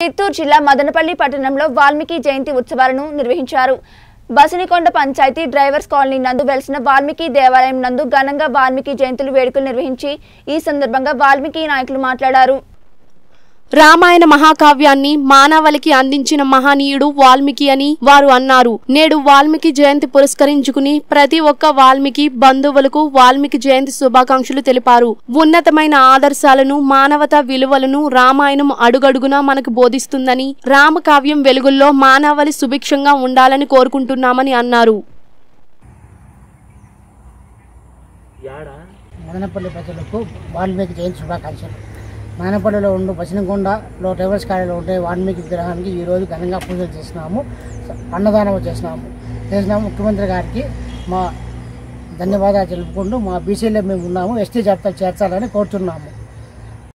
చిత్తూరు జిల్లా మదనపల్లి పట్టణంలో వాల్మీకి జయంతి ఉత్సవాలను నిర్వహించారు బసినికొండ పంచాయతీ డ్రైవర్స్ కాలనీ నందు వెలిసిన వాల్మీకి దేవాలయం నందు ఘనంగా వాల్మీకి జయంతులు వేడుకలు నిర్వహించి ఈ సందర్భంగా వాల్మీకి నాయకులు మాట్లాడారు రామాయణ మహాకావ్యాన్ని మానవాళికి అందించిన మహనీయుడు వాల్మీకి అని వారు అన్నారు నేడు వాల్మీకి జయంతి పురస్కరించుకుని ప్రతి ఒక్క వాల్మీకి బంధువులకు వాల్మీకి జయంతి శుభాకాంక్షలు తెలిపారు ఉన్నతమైన ఆదర్శాలను మానవతా విలువలను రామాయణం అడుగడుగునా మనకు బోధిస్తుందని రామకావ్యం వెలుగుల్లో మానవాళి సుభిక్షంగా ఉండాలని కోరుకుంటున్నామని అన్నారు మదనపల్లి ప్రజలకు వాల్మీకి జయంతి శుభాకాంక్షలు మదనపల్లిలో ఉండు పశ్చిమకొండలో డ్రైవర్స్ కాలేజీలో ఉండే వాల్మీకి విగ్రహానికి ఈరోజు ఘనంగా పూజలు చేసినాము అన్నదానం చేసినాము చేసినాము ముఖ్యమంత్రి గారికి మా ధన్యవాదాలు తెలుపుకుంటూ మా బీసీలో మేము ఉన్నాము ఎస్టీ జాబితా చేర్చాలని కోరుతున్నాము